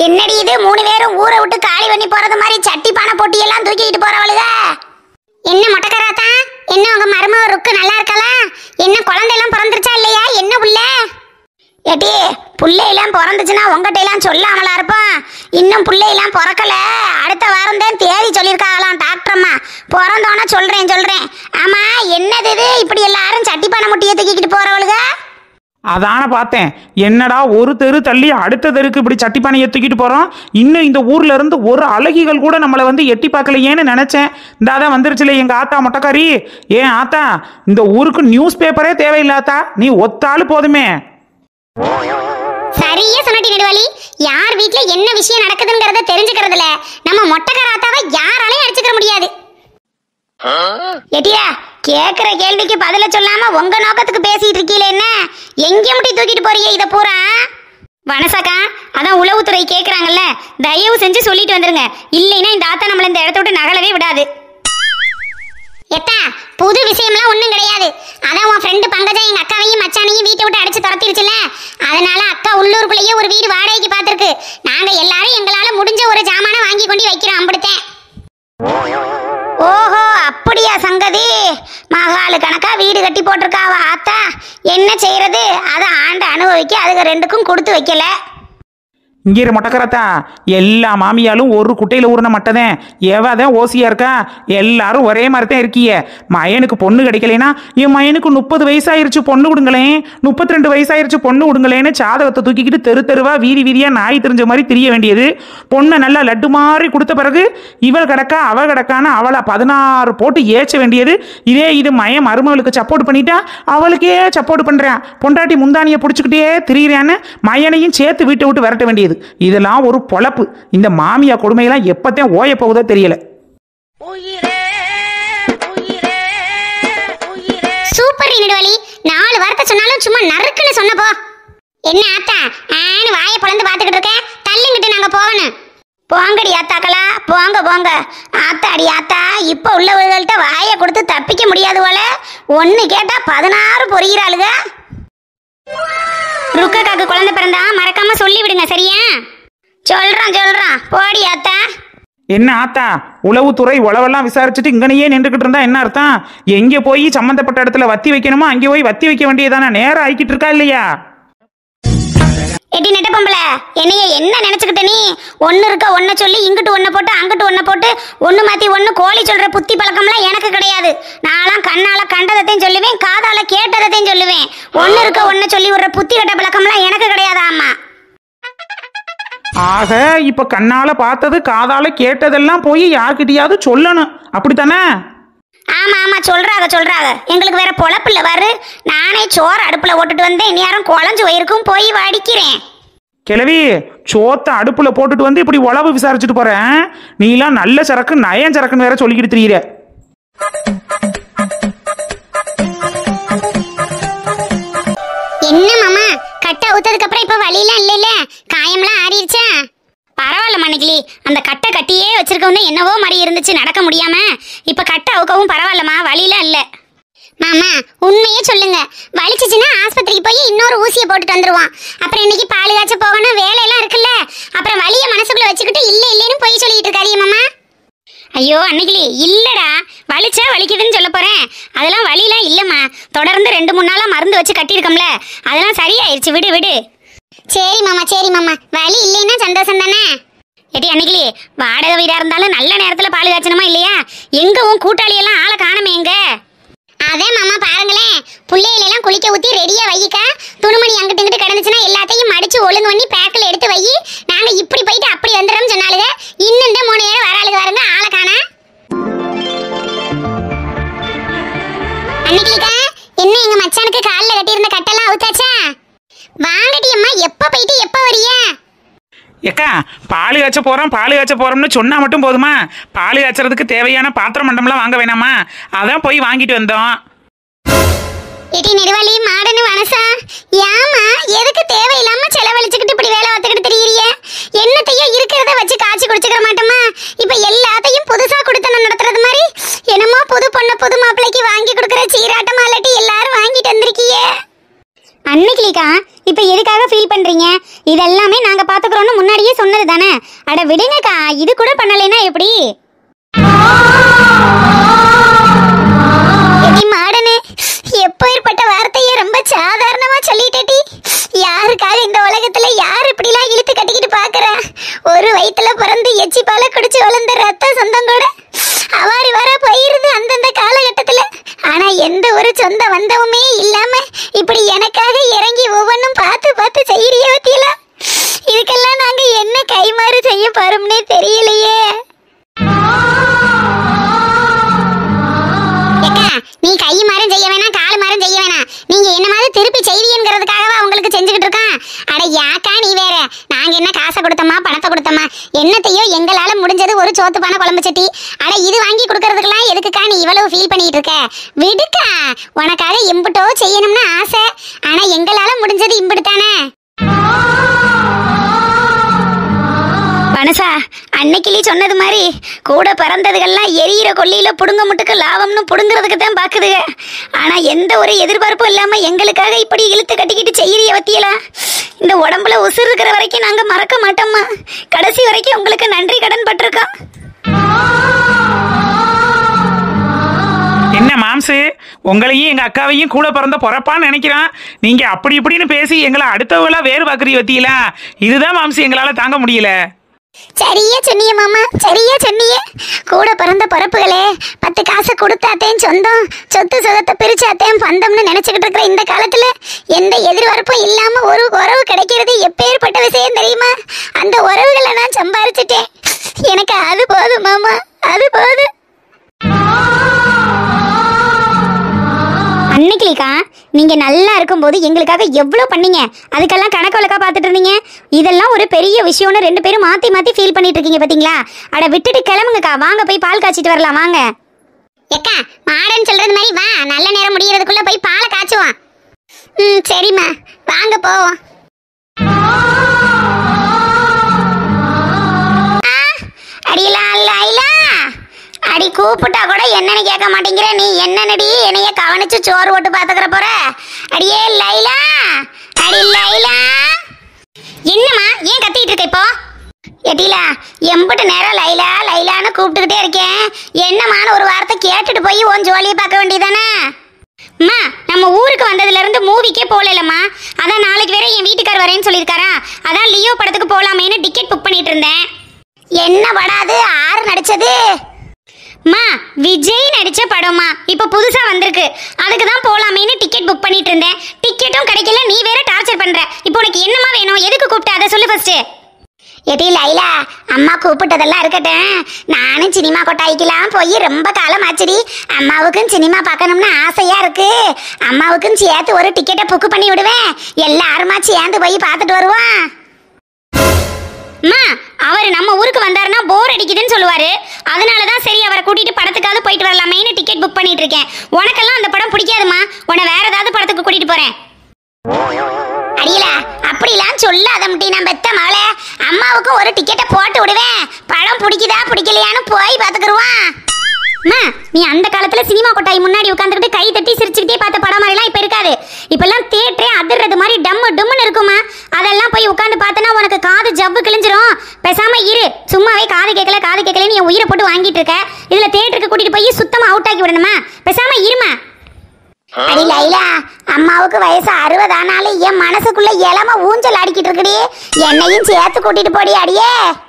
என்னடி இது மூணு பேரும் ஊரை விட்டு காலி பண்ணி போறது மாதிரி சட்டி பானை பொட்டி எல்லாம் தூக்கிட்டு போறவளுக என்ன மொட்டக்கராத்தா என்ன உங்க மருமக ருக்கு நல்லா இருக்காளா என்ன குழந்தை எல்லாம் பிறந்துருச்சா இல்லையா என்ன புள்ள ஏட்டி புள்ளையெல்லாம் பிறந்துச்சுன்னா உங்ககிட்ட எல்லாம் சொல்லாமலா இருப்போம் இன்னும் புள்ளையெல்லாம் பிறக்கல அடுத்த வாரம் தான் தேதி சொல்லியிருக்காங்களாம் டாக்டர் அம்மா பிறந்தோன்னே சொல்றேன் சொல்றேன் ஆமா என்னது இது இப்படி எல்லாரும் சட்டி பானை முட்டியை தூக்கிட்டு போறவளுக அதான பார்த்தேன் என்னடா ஒரு தெரு தள்ளி அடுத்த தெருக்கு இப்படி சட்டிப்பானையை தூக்கிட்டு போகிறோம் இன்னும் இந்த ஊர்ல இருந்து ஒரு அழகிகள் கூட நம்மளை வந்து எட்டி பார்க்கலையேன்னு நினச்சேன் இந்த அதான் வந்துருச்சுல எங்கள் ஆத்தா மொட்டக்காரி ஏன் ஆத்தா இந்த ஊருக்கு நியூஸ் பேப்பரே தேவையில்லாத்தா நீ ஒத்தாள் போதுமே சரியா சொன்னடி நெடுவாளி யார் வீட்ல என்ன விஷயம் நடக்குதுங்கிறத தெரிஞ்சுக்கிறதுல நம்ம மொட்டைக்கராத்தாவை யாராலையும் அடிச்சுக்கிற முடியாது எட்டியா கேக்குற கேள்விக்கு பதில சொல்லாம உங்க நோக்கத்துக்கு பேசிட்டு இருக்கீல என்ன எங்க முடி தூக்கிட்டு போறியே இத பூரா வனசாக்கா அதான் உளவுத்துறை கேக்குறாங்கல்ல தயவு செஞ்சு சொல்லிட்டு வந்துருங்க இல்லைன்னா இந்த ஆத்தா நம்மள இந்த இடத்த விட்டு நகலவே விடாது எத்தா புது விஷயம்லாம் ஒண்ணும் கிடையாது அதான் உன் ஃப்ரெண்டு பங்கஜா எங்க அக்காவையும் மச்சானையும் வீட்டை விட்டு அடிச்சு துரத்திருச்சுல அதனால அக்கா உள்ளூருக்குள்ளேயே ஒரு வீடு வாடகைக்கு பார்த்துருக்கு நாங்க எல்லாரும் எங்களால முடிஞ்ச ஒரு ஜாமான வாங்கி கொண்டு வைக்கிறோம் அப்படித்தேன் ஓஹோ அப்படியா சங்கதி மகாலு கணக்கா வீடு கட்டி போட்டிருக்காவா ஆத்தா என்ன செய்யறது அதை ஆண்டு அனுபவிக்க அதுக்கு ரெண்டுக்கும் கொடுத்து வைக்கல இங்கே மொட்டக்கரத்தா எல்லா மாமியாலும் ஒரு குட்டையில் ஊறின மட்டதேன் எவதான் ஓசியா இருக்கா எல்லாரும் ஒரே மாதிரி தான் இருக்கிய மயனுக்கு பொண்ணு கிடைக்கலைன்னா என் மயனுக்கு முப்பது வயசாயிருச்சு பொண்ணு கொடுங்களேன் முப்பத்தி ரெண்டு வயசாயிருச்சு பொண்ணு கொடுங்களேன்னு சாதகத்தை தூக்கிக்கிட்டு தெரு தெருவா வீதி வீதியா நாய் தெரிஞ்ச மாதிரி திரிய வேண்டியது பொண்ணை நல்லா லட்டு மாதிரி கொடுத்த பிறகு இவள் கிடக்கா அவ கிடக்கான்னு அவளை பதினாறு போட்டு ஏச்ச வேண்டியது இதே இது மயம் மருமகளுக்கு சப்போர்ட் பண்ணிட்டா அவளுக்கே சப்போர்ட் பண்றான் பொண்டாட்டி முந்தானியை பிடிச்சிக்கிட்டே திரியிறான்னு மயனையும் சேர்த்து வீட்டை விட்டு விரட்ட வேண்டியது இதெல்லாம் ஒரு பொழப்பு இந்த மாமியா கொடுமையெல்லாம் எப்பத்தான் ஓய போகுதோ தெரியல சூப்பர் நெடுவலி நாலு வார்த்தை சொன்னாலும் சும்மா நறுக்குன்னு சொன்னப்போ என்ன ஆத்தா ஆன்னு வாயை பொழந்து பார்த்துக்கிட்டு இருக்கேன் தள்ளுங்கிட்டு நாங்க போகணும் போங்கடி ஆத்தாக்களா போங்க போங்க ஆத்தாடி ஆத்தா இப்ப உள்ளவர்கள்ட்ட வாயை கொடுத்து தப்பிக்க முடியாது போல ஒன்னு கேட்டா பதினாறு பொறிகிறாளுக ருக்கக்காக்கு குழந்தை பிறந்தா மறக்காம சொல்லி விடுங்க சரியா சொல்றான் சொல்றான் போடி ஆத்தா என்ன ஆத்தா உளவுத்துறை உளவெல்லாம் விசாரிச்சுட்டு இங்கனையே நின்றுக்கிட்டு இருந்தா என்ன அர்த்தம் எங்கே போய் சம்மந்தப்பட்ட இடத்துல வத்தி வைக்கணுமோ அங்கே போய் வத்தி வைக்க வேண்டியதானே நேரம் ஆயிக்கிட்டு இருக்கா இல்லையா எட்டி நெட்ட பொம்பளை என்னைய என்ன நினைச்சுக்கிட்ட நீ ஒன்னு இருக்க ஒன்ன சொல்லி இங்கிட்டு ஒன்ன போட்டு அங்கிட்டு ஒன்ன போட்டு ஒண்ணு மாத்தி ஒண்ணு கோழி சொல்ற புத்தி பழக்கம்லாம் எனக்கு கிடையாது நான்லாம் கண்ணால கண்டதத்தையும் சொல்லுவேன் காதால கேட்டதத்தையும் சொல்லுவேன் ஒன்னு இருக்க ஒன்ன சொல்லி விடுற புத்தி கட்ட பழக்கம்லாம் எனக்கு கிடையாது ஆமா ஆக இப்ப கண்ணால பார்த்தது காதால கேட்டதெல்லாம் போய் யார்கிட்டயாவது சொல்லணும் அப்படித்தானே ஆமா ஆமா சொல்றாங்க சொல்றாங்க எங்களுக்கு வேற பொழப்பு இல்ல பாரு நானே சோறு அடுப்புல ஓட்டுட்டு வந்தேன் இனி யாரும் குழஞ்சு வயிருக்கும் போய் வடிக்கிறேன் கிழவி சோத்த அடுப்புல போட்டுட்டு வந்து இப்படி உளவு விசாரிச்சுட்டு போறேன் நீலாம் நல்ல சரக்கு நயன் சரக்குன்னு வேற சொல்லிக்கிட்டு திரியிற என்ன மாமா கட்டை ஊத்ததுக்கு அப்புறம் இப்ப வலியெல்லாம் இல்லைல்ல காயம்லாம் ஆறிடுச்சா பரவாயில்ல மணிக்கிளி அந்த கட்டை கட்டியே வச்சிருக்கவும் என்னவோ மாதிரி இருந்துச்சு நடக்க முடியாம இப்ப கட்டை அவுக்கவும் பரவாயில்லம்மா வலியெல்லாம் இல்ல மாமா உண்மையே சொல்லுங்க வலிச்சுச்சுன்னா ஆஸ்பத்திரிக்கு போய் இன்னொரு ஊசியை போட்டுட்டு வந்துருவான் அப்புறம் இன்னைக்கு பால் காய்ச்ச போகணும் வேலையெல்லாம் இருக்குல்ல அப்புறம் வலிய மனசுக்குள்ள வச்சுக்கிட்டு இல்ல இல்லைன்னு பொய் சொல்லிட்டு இருக்காதிய மாமா ஐயோ அன்னைக்கிளி இல்லடா வலிச்சா வலிக்குதுன்னு சொல்ல போறேன் அதெல்லாம் வலிலாம் இல்லம்மா தொடர்ந்து ரெண்டு மூணு நாளா மருந்து வச்சு கட்டியிருக்கோம்ல அதெல்லாம் சரியாயிருச்சு விடு விடு சரி மாமா சரி மாமா வலி இல்லைன்னா சந்தோஷம் தானே ஏடி அன்னைக்கிளி வாடகை வீடா இருந்தாலும் நல்ல நேரத்துல பால் காய்ச்சணுமா இல்லையா எங்க உன் கூட்டாளி எல்லாம் ஆளை காணுமே எங்க அதே மாமா பாருங்களேன் புள்ளையில எல்லாம் குளிக்க ஊத்தி ரெடியா வைக்கா துணிமணி அங்கிட்டு இங்கிட்டு கிடந்துச்சுன்னா எல்லாத்தையும் மடிச்சு ஒழுங்கு பண்ணி பேக்கில் எடுத்து வை நாங்க இப்படி போயிட்டு அப்படி வந்துடுறோம்னு சொன்னாலுங்க இன்னும் இந்த மூணு பேரும் வராளுங்க பாருங்க ஆளை காணா அன்னைக்கிக்கா என்ன எங்க மச்சானுக்கு காலில் கட்டியிருந்த கட்டெல்லாம் அவுத்தாச்சா வாங்கடி அம்மா எப்ப போயிட்டு எப்ப வரியா ஏக்கா பால் காய்ச்ச போறோம் பால் காய்ச்ச போறோம்னு சொன்னா மட்டும் போதுமா பால் காய்ச்சறதுக்கு தேவையான பாத்திரம் மண்டம்லாம் வாங்க வேணாமா அதான் போய் வாங்கிட்டு வந்தோம் எடி நெடுவாளி மாடனு வனசா ஏமா எதுக்கு தேவையில்லாம செலவழிச்சுக்கிட்டு இப்படி வேலை பார்த்துக்கிட்டு தெரியறிய என்னத்தையோ இருக்கிறத வச்சு காய்ச்சி குடிச்சுக்கிற மாட்டோமா இப்ப எல்லாத்தையும் புதுசா கொடுத்தனம் நடத்துறது மாதிரி என்னமோ புது பொண்ணு புது மாப்பிள்ளைக்கு வாங்கி கொடுக்குற சீராட்டமா இல்லாட்டி எல்லாரும் வாங்கிட்டு வந்திருக்கியே அன்னைக்கிலிக்கா இப்போ எதுக்காக ஃபீல் பண்றீங்க இதெல்லாமே நாங்க பாத்துக்கிறோம்னு முன்னாடியே சொன்னது தானே அட விடுங்கக்கா இது கூட பண்ணலைன்னா எப்படி எடி மாடனு எப்பேற்பட்ட வார்த்தையை ரொம்ப சாதாரணமா சொல்லிட்டேடி யாருக்காக இந்த உலகத்துல யார் இப்படிலாம் இழுத்து கட்டிக்கிட்டு பாக்குறா ஒரு வயித்துல பிறந்து எச்சி பால குடிச்சு வளர்ந்த ரத்த சொந்தம் கூட அவாரி வர போயிருது அந்தந்த காலகட்டத்துல ஆனா எந்த ஒரு சொந்த வந்தவுமே இல்லாம இப்படி எனக்காக இறங்கி ஒவ்வொன்றும் பார்த்து பார்த்து செய்யறிய பத்தியல இதுக்கெல்லாம் நாங்க என்ன கைமாறு செய்ய போறோம்னே தெரியலையே ஏக்கா நீ கை மாறும் செய்ய வேணாம் கால் மாறும் செய்ய வேணாம் நீங்க என்ன மாதிரி திருப்பி செய்வீங்கிறதுக்காகவா உங்களுக்கு செஞ்சுக்கிட்டு இருக்கோம் அட யாக்கா நீ வேற நாங்க என்ன காசை கொடுத்தோமா பணத்தை கொடுத்தோமா என்னத்தையோ எங்களால முடிஞ்சது ஒரு சோத்து பானை குழம்பு சட்டி அட இது வாங்கி கொடுக்கறதுக்கெல்லாம் எதுக்குக்கா நீ இவ்வளவு ஃபீல் பண்ணிட்டு இருக்க விடுக்கா உனக்காக இம்புட்டோ செய்யணும்னு ஆசை ஆனா எங்களால முடிஞ்சது இம்புட்டு தானே மனசா அன்னைக்கிளி சொன்னது மாதிரி கூட பிறந்ததுகள்லாம் எரியிற கொல்லியில புடுங்க முட்டுக்கு லாபம்னு புடுங்கிறதுக்கு தான் பாக்குதுக ஆனா எந்த ஒரு எதிர்பார்ப்பும் இல்லாம எங்களுக்காக இப்படி இழுத்து கட்டிக்கிட்டு செய்யறிய வத்தியலா இந்த உடம்புல உசுர் இருக்கிற வரைக்கும் நாங்க மறக்க மாட்டோம்மா கடைசி வரைக்கும் உங்களுக்கு நன்றி கடன் பட்டிருக்கோம் என்ன மாம்சு உங்களையும் எங்க அக்காவையும் கூட பிறந்த பொறப்பான்னு நினைக்கிறான் நீங்க அப்படி இப்படின்னு பேசி எங்களை அடுத்தவங்களா வேறு பார்க்குறீ வத்தீங்களா இதுதான் மாம்சு எங்களால தாங்க முடியல சரியா சொன்னிய மாமா சரியா சொன்னிய கூட பிறந்த பிறப்புகளே பத்து காசு கொடுத்தாத்தேன் சொந்தம் சொத்து சுகத்தை பிரிச்சாத்தேன் பந்தம்னு நினைச்சுக்கிட்டு இருக்கிற இந்த காலத்துல எந்த எதிர்பார்ப்பும் இல்லாம ஒரு உறவு கிடைக்கிறது எப்பேற்பட்ட விஷயம் தெரியுமா அந்த உறவுகளை நான் சம்பாரிச்சிட்டேன் எனக்கு அது போதும் மாமா அது போதும் அன்னைக்கிலிக்கா நீங்க நல்லா இருக்கும்போது எங்களுக்காக எவ்வளோ பண்ணீங்க அதுக்கெல்லாம் கணக்கு வழக்கா பார்த்துட்டு இருந்தீங்க இதெல்லாம் ஒரு பெரிய விஷயம்னு ரெண்டு பேரும் மாத்தி மாத்தி ஃபீல் பண்ணிட்டு இருக்கீங்க பாத்தீங்களா அட விட்டுட்டு கிளம்புங்கக்கா வாங்க போய் பால் காய்ச்சிட்டு வரலாம் வாங்க ஏக்கா மாடன் சொல்றது மாதிரி வா நல்ல நேரம் முடியறதுக்குள்ள போய் பாலை காய்ச்சுவான் ம் சரிம்மா வாங்க போவோம் ஆ, அடியலா லைலா அடி கூப்பிட்டா கூட என்னன்னு கேட்க மாட்டேங்கிற நீ என்னனடி என்னைய கவனிச்சு சோறு போட்டு பாத்துக்கிற போற அடியே லைலா அடி லைலா என்னம்மா ஏன் கத்திட்டு இருக்க இப்போ எட்டிலா எம்பிட்டு நேரம் லைலா லைலான்னு கூப்பிட்டுக்கிட்டே இருக்கேன் என்னம்மான்னு ஒரு வார்த்தை கேட்டுட்டு போய் உன் ஜோலியை பார்க்க வேண்டியதானே அம்மா நம்ம ஊருக்கு வந்ததுல இருந்து மூவிக்கே போகலம்மா அதான் நாளைக்கு வேற என் வீட்டுக்கார் வரேன்னு சொல்லியிருக்காரா அதான் லியோ படத்துக்கு போலாமேன்னு டிக்கெட் புக் பண்ணிட்டு இருந்தேன் என்ன படாது ஆறு நடிச்சது மா விஜய் நடிச்ச படமா இப்போ புதுசா வந்திருக்கு அதுக்கு தான் போலாமேன்னு டிக்கெட் புக் பண்ணிட்டு இருந்தேன் டிக்கெட்டும் கிடைக்கல நீ வேற டார்ச்சர் பண்ற இப்போ உனக்கு என்னமா வேணும் எதுக்கு கூப்பிட்ட அதை சொல்லு ஃபர்ஸ்ட் எடி லைலா அம்மா கூப்பிட்டதெல்லாம் இருக்கட்டும் நானும் சினிமா கொட்டாய்க்கெல்லாம் போய் ரொம்ப காலம் ஆச்சுடி அம்மாவுக்கும் சினிமா பார்க்கணும்னு ஆசையா இருக்கு அம்மாவுக்கும் சேர்த்து ஒரு டிக்கெட்டை புக் பண்ணி விடுவேன் எல்லாருமா சேர்ந்து போய் பார்த்துட்டு வருவோம் அம்மா அவர் நம்ம ஊருக்கு வந்தாருன்னா போர் அடிக்குதுன்னு சொல்லுவாரு அதனால தான் சரி அவரை கூட்டிட்டு படத்துக்காவது போயிட்டு வரலாமேன்னு டிக்கெட் புக் பண்ணிட்டு இருக்கேன் உனக்கெல்லாம் அந்த படம் பிடிக்காதுமா உன்னை வேற ஏதாவது படத்துக்கு கூட்டிட்டு போறேன் அடியல அப்படிலாம் சொல்லாத முட்டி நான் பெத்த மகளே அம்மாவுக்கு ஒரு டிக்கெட்டை போட்டு விடுவேன் படம் பிடிக்குதா பிடிக்கலையான்னு போய் பார்த்துக்குருவான் அம்மா நீ அந்த காலத்துல சினிமா கொட்டாய் முன்னாடி உட்காந்துக்கிட்டு கை தட்டி சிரிச்சுக்கிட்டே பார்த்த படம் மாதிரிலாம் இப்ப இருக்காது இப்பெல்லாம் தேட்டரே அதிர்றது மாதிரி டம்மு டும்முன்னு இருக்குமா அதெல்லாம் போய் உட்காந்து பார்த்தனா உனக்கு காது ஜவ்வு கிழிஞ்சிரும் பேசாம இரு சும்மாவே காது கேட்கல காது கேட்கலன்னு என் உயிரை போட்டு வாங்கிட்டு இருக்க இதுல தேட்டருக்கு கூட்டிட்டு போய் சுத்தமா அவுட் ஆக்கி விடணுமா பேசாம இருமா அடி லைலா அம்மாவுக்கு வயசு அறுபது ஆனாலும் என் மனசுக்குள்ள இளம ஊஞ்சல் ஆடிக்கிட்டு இருக்குடி என்னையும் சேர்த்து கூட்டிட்டு போடி அடியே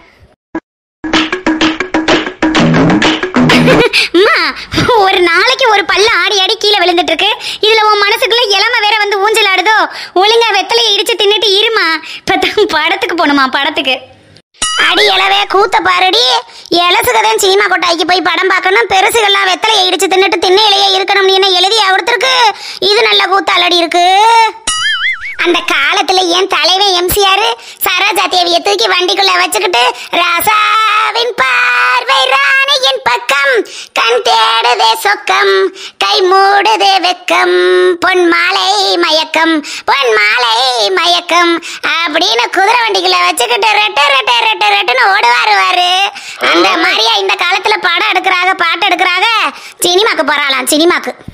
அம்மா ஒரு நாளைக்கு ஒரு பல்ல ஆடி ஆடி கீழே விழுந்துட்டு இருக்கு இதுல உன் மனசுக்குள்ள இளம வேற வந்து ஊஞ்சல் ஆடுதோ ஒழுங்கா வெத்தலையை இடிச்சு தின்னுட்டு இருமா இப்ப படத்துக்கு போகணுமா படத்துக்கு அடி இளவே கூத்த பாருடி இலசுகதான் சினிமா கொட்டாய்க்கு போய் படம் பார்க்கணும் பெருசுகள்லாம் வெத்தலையை இடிச்சு தின்னுட்டு திண்ணையிலேயே இருக்கணும்னு என்ன எழுதி அவர்த்திருக்கு இது நல்ல கூத்தாலடி இருக்கு அந்த காலத்துல என் தலைவன் எம்சிஆர் சரோஜா தேவியை தூக்கி வண்டிக்குள்ள வச்சுக்கிட்டு ராசாவின் பார்வை ராணியின் பக்கம் கண் தேடுதே சொக்கம் கை மூடுதே வெக்கம் பொன் மாலை மயக்கம் பொன் மாலை மயக்கம் அப்படின்னு குதிரை வண்டிக்குள்ள வச்சுக்கிட்டு ரெட்ட ரெட்ட ரெட்ட ரெட்டுன்னு ஓடுவாரு வாரு அந்த மாதிரியா இந்த காலத்துல படம் எடுக்கிறாங்க பாட்டு எடுக்கிறாங்க சினிமாக்கு போறாளாம் சினிமாக்கு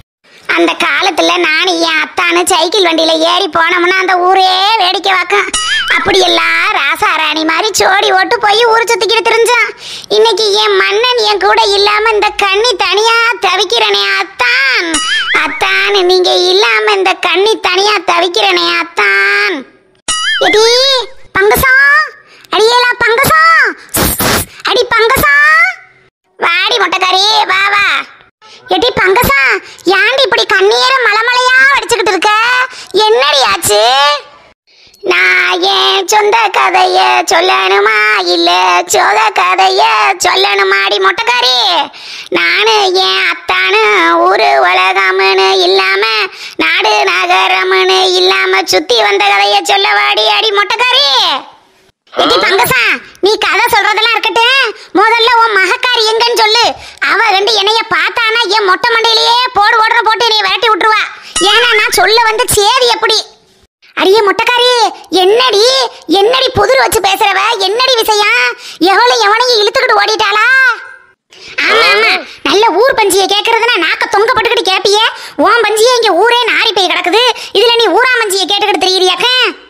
அந்த காலத்துல நானும் என் அத்தானு சைக்கிள் வண்டியில ஏறி போனோம்னா அந்த ஊரே வேடிக்கை பார்க்கும் அப்படி எல்லாம் ராசாராணி மாதிரி சோடி ஓட்டு போய் ஊர் சுத்திக்கிட்டு தெரிஞ்சான் இன்னைக்கு என் மன்னன் என் கூட இல்லாம இந்த கண்ணி தனியா தவிக்கிறனே அத்தான் அத்தான் நீங்க இல்லாம இந்த கண்ணி தனியா தவிக்கிறனே அத்தான் எடி பங்கசா அடியேலா பங்கசா அடி பங்கசா வாடி மொட்டைக்காரி வா வா எடி பங்கசா ஏன்டி இப்படி கண்ணீர மலமலையா வடிச்சுக்கிட்டு இருக்க என்னடி ஆச்சு நான் என் சொந்த கதைய சொல்லணுமா இல்ல சோத கதைய சொல்லணுமாடி மொட்டைக்காரி நானு என் அத்தானு ஊரு உலகம்னு இல்லாம நாடு நகரம்னு இல்லாம சுத்தி வந்த கதைய சொல்லவாடி அடி மொட்டைக்காரி எடி பங்கசா நீ கதை சொல்றதெல்லாம் இருக்கட்டும் முதல்ல உன் மகக்காரி எங்கன்னு சொல்லு அவ ரெண்டு என்னைய பார்த்தானா என் மொட்டை மண்டையிலேயே போடு ஓடுற போட்டு என்னைய விரட்டி விட்டுருவா ஏன்னா நான் சொல்ல வந்து சேதி எப்படி அடியே மொட்டைக்காரி என்னடி என்னடி புதிர் வச்சு பேசுறவ என்னடி விஷயம் எவ்வளவு எவனையும் இழுத்துக்கிட்டு ஓடிட்டாளா ஆமா ஆமா நல்ல ஊர் பஞ்சியை கேக்குறதுனா நாக்க தொங்கப்பட்டுக்கிட்டு கேப்பியே உன் பஞ்சியே இங்க ஊரே நாரி போய் கிடக்குது இதுல நீ ஊரா பஞ்சியை கேட்டுக்கிட்டு தெரியுறியாக்க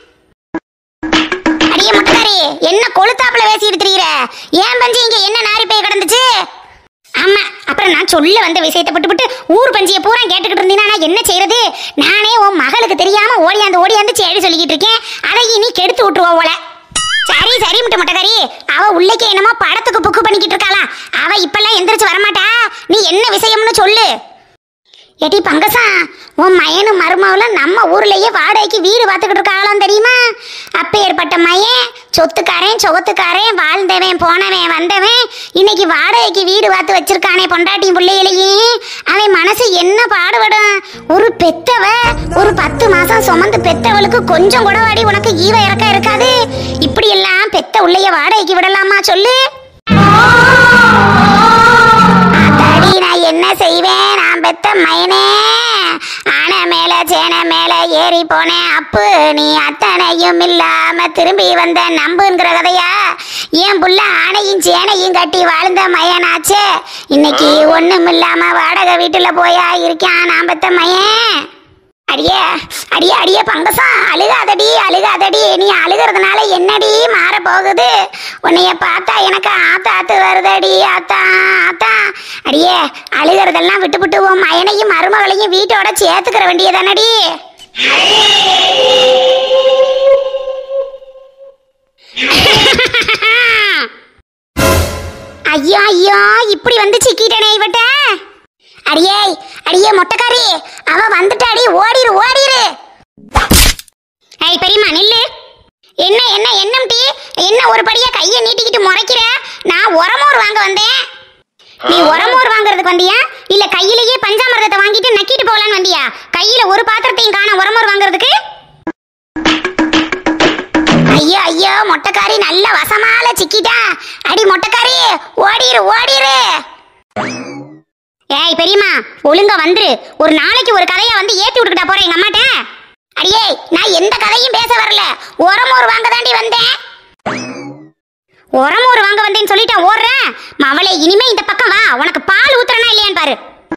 அடியே முட்டக்காரி என்ன கொளுத்தாப்புல பேசிட்டு திரியிற ஏன் பஞ்சு இங்க என்ன நாரி போய் கிடந்துச்சு ஆமா அப்புறம் நான் சொல்ல வந்த விஷயத்தை விட்டுவிட்டு ஊர் பஞ்சியை பூரா கேட்டுக்கிட்டு இருந்தீங்கன்னா நான் என்ன செய்யறது நானே உன் மகளுக்கு தெரியாம ஓடியாந்து ஓடியாந்து சேடி சொல்லிக்கிட்டு இருக்கேன் அதை இனி கெடுத்து விட்டுருவா போல சரி சரி முட்டை முட்டைக்காரி அவ உள்ளக்கே என்னமோ படத்துக்கு புக்கு பண்ணிக்கிட்டு இருக்காளா அவ இப்பெல்லாம் எந்திரிச்சு வரமாட்டா நீ என்ன விஷயம்னு சொல்லு எடி பங்கசா உன் மயனும் மருமகளும் நம்ம ஊர்லயே வாடகைக்கு வீடு பார்த்துக்கிட்டு இருக்காங்களாம் தெரியுமா அப்பேற்பட்ட மயன் சொத்துக்காரன் சொகத்துக்காரன் வாழ்ந்தவன் போனவன் வந்தவன் இன்னைக்கு வாடகைக்கு வீடு பார்த்து வச்சிருக்கானே பொண்டாட்டியும் பிள்ளைகளையும் அவன் மனசு என்ன பாடுபடும் ஒரு பெத்தவ ஒரு பத்து மாசம் சுமந்து பெத்தவளுக்கு கொஞ்சம் கூட வாடி உனக்கு ஈவ இறக்க இருக்காது இப்படி எல்லாம் பெத்த உள்ளைய வாடகைக்கு விடலாமா சொல்லு அத்தாடி நான் என்ன செய்வேன் நான் பெத்த மைனே ஆன மேல சேன மேல ஏறி போனேன் அப்பு நீ அத்தனையும் இல்லாம திரும்பி வந்த நம்புங்கிற கதையா என் புள்ள ஆனையும் சேனையும் கட்டி வாழ்ந்த மயனாச்சே இன்னைக்கு ஒண்ணும் இல்லாம வாடகை வீட்டுல போயா இருக்கான் நான் பெத்த மயன் அடியே அடியே அடியே பங்கசம் அழுகாதடி அழுகாதடி நீ அழுகிறதுனால என்னடி மாற போகுது உன்னைய பார்த்தா எனக்கு ஆத்தா ஆத்து வருதடி ஆத்தா ஆத்தா அடியே அழுகிறதெல்லாம் விட்டு விட்டு உன் மயனையும் மருமகளையும் வீட்டோட சேர்த்துக்கிற வேண்டியதானடி ஐயோ ஐயோ இப்படி வந்து சிக்கிட்டனே இவட்ட அடியே அடியே மொட்டைக்காரி அவ வந்துட்டாடி ஓடிரு ஓடிரு ஏய் பெரியம்மா நில்லு என்ன என்ன என்னம் டீ என்ன ஒரு படியா கையை நீட்டிக்கிட்டு முறைக்கிற நான் உரமோர் வாங்க வந்தேன் நீ உரமோர் வாங்குறதுக்கு வந்தியா இல்ல கையிலேயே பஞ்சாமிர்தத்தை வாங்கிட்டு நக்கிட்டு போகலான்னு வந்தியா கையில ஒரு பாத்திரத்தையும் காண உரமோர் வாங்குறதுக்கு ஐயோ ஐயோ மொட்டைக்காரி நல்ல வசமால சிக்கிட்டா அடி மொட்டைக்காரி ஓடிரு ஓடிரு ஏய் பெரியம்மா ஒழுங்கா வந்துரு ஒரு நாளைக்கு ஒரு கதையா வந்து ஏத்தி விட்டுக்கிட்டா போறேன் எங்க அம்மாட்ட அடியே நான் எந்த கதையும் பேச வரல உரமோர் வாங்க தாண்டி வந்தேன் உரமோர் வாங்க வந்தேன்னு சொல்லிட்டேன் ஓடுறேன் மவளே இனிமே இந்த பக்கம் வா உனக்கு பால் ஊத்துறனா இல்லையான்னு பாரு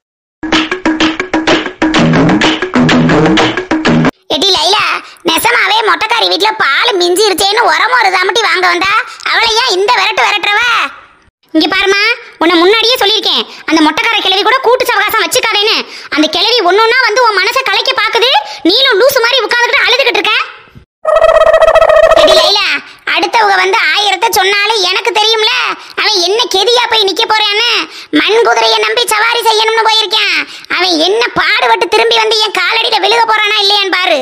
எடி லைலா நெசமாவே மொட்டைக்காரி வீட்ல பால் மிஞ்சிருச்சேன்னு உரமோர் தாமட்டி வாங்க வந்தா அவளை ஏன் இந்த விரட்டு விரட்டுறவ இங்க பாருமா உன்னை முன்னாடியே சொல்லியிருக்கேன் அந்த மொட்டைக்கார கிழவி கூட கூட்டு சவகாசம் வச்சுக்காதேன்னு அந்த கிழவி ஒன்னொன்னா வந்து உன் மனசை கலைக்க பாக்குது நீனும் லூசு மாதிரி உட்கார்ந்துட்டு அழுதுகிட்டு இருக்க எடி லைலா அடுத்தவங்க வந்து ஆயிரத்தை சொன்னாலும் எனக்கு தெரியும்ல அவன் என்ன கெதியா போய் நிக்க போறான்னு மண் குதிரையை நம்பி சவாரி செய்யணும்னு போயிருக்கான் அவன் என்ன பாடுபட்டு திரும்பி வந்து என் காலடியில விழுக போறானா இல்லையான்னு பாரு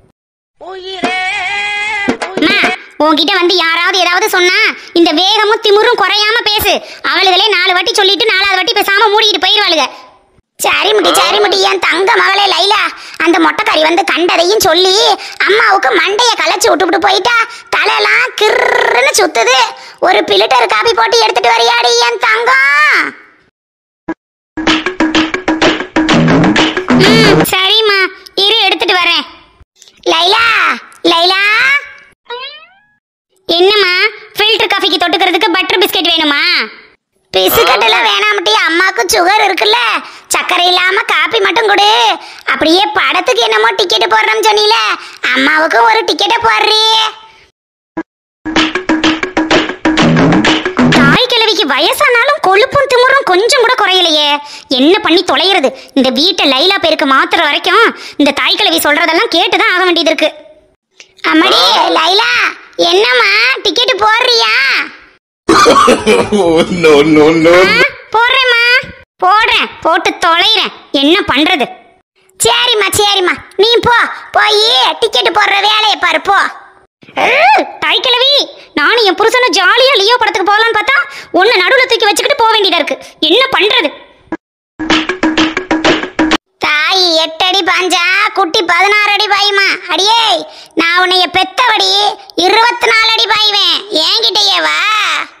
அம்மா, உன்கிட்ட வந்து யாராவது ஏதாவது சொன்னா இந்த வேகமும் திமிரும் குறையாம பேசு அவளுகளே நாலு வாட்டி சொல்லிட்டு நாலாவது வாட்டி பேசாம மூடிக்கிட்டு போயிருவாளுக சரி முட்டி சரி முட்டி என் தங்க மகளே லைலா அந்த மொட்டைக்காரி வந்து கண்டதையும் சொல்லி அம்மாவுக்கு மண்டைய களைச்சு விட்டுவிட்டு போயிட்டா தலையெல்லாம் கிர்ன்னு சுத்துது ஒரு பிலிட்டர் காபி போட்டு எடுத்துட்டு வரியாடி என் தங்கம் ம், சரிம்மா இரு எடுத்துட்டு வரேன் லைலா லைலா என்னம்மா ஃபில்டர் காஃபிக்கு தொட்டுக்கிறதுக்கு பட்டர் பிஸ்கட் வேணுமா பிஸ்கட் எல்லாம் வேணாமட்டி அம்மாவுக்கு சுகர் இருக்குல்ல சர்க்கரை இல்லாம காப்பி மட்டும் கொடு அப்படியே படத்துக்கு என்னமோ டிக்கெட் போடுறோம்னு சொன்னீல அம்மாவுக்கும் ஒரு டிக்கெட்டை போடுறீ தாய் கிழவிக்கு வயசானாலும் கொழுப்பும் திமுறும் கொஞ்சம் கூட குறையலையே என்ன பண்ணி தொலைகிறது இந்த வீட்டை லைலா பேருக்கு மாத்துற வரைக்கும் இந்த தாய் கிழவி சொல்றதெல்லாம் கேட்டுதான் ஆக வேண்டியது இருக்கு அம்மாடி லைலா என்னம்மா டிக்கெட் போடுறியா oh no no no ஆ, போடுறேம்மா போடுறேன் போட்டு தொலைறேன் என்ன பண்றது சரிம்மா சரிம்மா நீ போ போய் டிக்கெட் போடுற வேலையை பாரு போ ஏய், தாய் கிழவி நானும் என் புருஷனும் ஜாலியா லியோ படத்துக்கு போகலான்னு பார்த்தா உன்னை நடுவில் தூக்கி வச்சுக்கிட்டு போக வேண்டியதா இருக்கு என்ன பண்றது தாய் எட்டு அடி பாஞ்சா குட்டி பதினாறு அடி பாயுமா அடியே நான் உன்னைய பெத்தவடி இருபத்தி நாலு அடி பாய்வேன் என்கிட்டயே வா